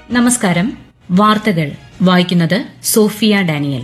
നമസ്കാരം വാർത്തകൾ വായിക്കുന്നത് സോഫിയ ഡാനിയൽ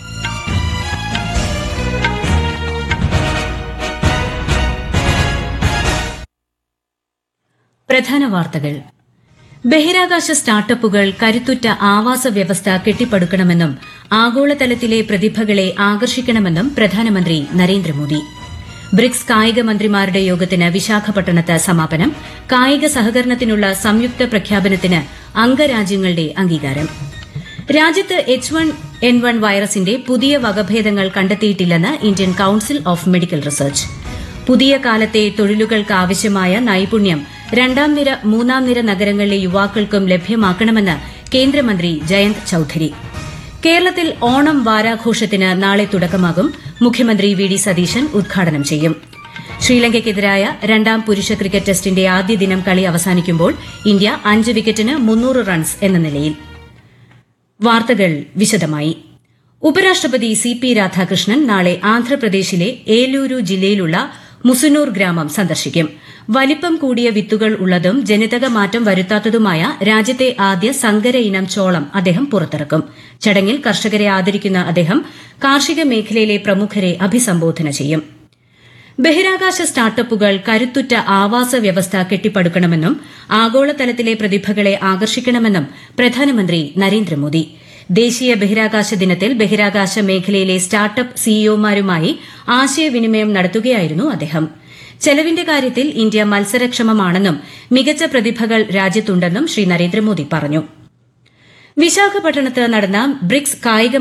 പ്രധാന വാർത്തകൾ ബഹിരാകാശ സ്റ്റാർട്ടപ്പുകൾ കരുത്തുറ്റ ആവാസ വ്യവസ്ഥ കെട്ടിപ്പടുക്കണമെന്നും ആഗോളതലത്തിലെ പ്രതിഭകളെ ആകർഷിക്കണമെന്നും പ്രധാനമന്ത്രി നരേന്ദ്രമോദി ബ്രിക്സ് കായിക മന്ത്രിമാരുടെ യോഗത്തിന് വിശാഖപട്ടണത്ത് സമാപനം കായിക സഹകരണത്തിനുള്ള സംയുക്ത പ്രഖ്യാപനത്തിന് അംഗരാജ്യങ്ങളുടെ അംഗീകാരം രാജ്യത്ത് എച്ച് വൺ എൻ വൺ വൈറസിന്റെ പുതിയ വകഭേദങ്ങൾ കണ്ടെത്തിയിട്ടില്ലെന്ന് Indian council of medical research പുതിയ കാലത്തെ തൊഴിലുകൾക്ക് ആവശ്യമായ നൈപുണ്യം രണ്ടാം നിര മൂന്നാം നിര നഗരങ്ങളിലെ യുവാക്കൾക്കും ലഭ്യമാക്കണമെന്ന് കേന്ദ്രമന്ത്രി ജയന്ത് ചൌധരി കേരളത്തിൽ ഓണം വാരാഘോഷത്തിന് നാളെ തുടക്കമാകും മുഖ്യമന്ത്രി വി ഡി സതീശൻ ഉദ്ഘാടനം ചെയ്യും ശ്രീലങ്കയ്ക്കെതിരായ രണ്ടാം പുരുഷ ക്രിക്കറ്റ് ടെസ്റ്റിന്റെ ആദ്യ ദിനം കളി അവസാനിക്കുമ്പോൾ ഇന്ത്യ അഞ്ച് വിക്കറ്റിന് മുന്നൂറ് റൺസ് എന്ന നിലയിൽ വാർത്തകൾ വിശദമായി ഉപരാഷ്ട്രപതി സി പി രാധാകൃഷ്ണൻ നാളെ ആന്ധ്രാപ്രദേശിലെ ഏലൂരു ജില്ലയിലുള്ള മുസുനൂർ ഗ്രാമം സന്ദർശിക്കും വലിപ്പം കൂടിയ വിത്തുകൾ ഉള്ളതും ജനിതക മാറ്റം വരുത്താത്തതുമായ രാജ്യത്തെ ആദ്യ സങ്കര ഇനം ചോളം അദ്ദേഹം പുറത്തിറക്കും ചടങ്ങിൽ കർഷകരെ ആദരിക്കുന്ന അദ്ദേഹം കാർഷിക മേഖലയിലെ പ്രമുഖരെ അഭിസംബോധന ചെയ്യും ബഹിരാകാശ സ്റ്റാർട്ടപ്പുകൾ കരുത്തുറ്റ ആവാസ വ്യവസ്ഥ കെട്ടിപ്പടുക്കണമെന്നും ആഗോളതലത്തിലെ പ്രതിഭകളെ ആകർഷിക്കണമെന്നും പ്രധാനമന്ത്രി നരേന്ദ്രമോദി ദേശീയ ബഹിരാകാശ ദിനത്തിൽ ബഹിരാകാശ മേഖലയിലെ സ്റ്റാർട്ടപ്പ് സിഇഒമാരുമായി ആശയവിനിമയം നടത്തുകയായിരുന്നു അദ്ദേഹം ചെലവിന്റെ കാര്യത്തിൽ ഇന്ത്യ മത്സരക്ഷമമാണെന്നും മികച്ച പ്രതിഭകൾ രാജ്യത്തുണ്ടെന്നും ശ്രീ നരേന്ദ്രമോദി പറഞ്ഞു വിശാഖപട്ടണത്ത് നടന്ന ബ്രിക്സ് കായിക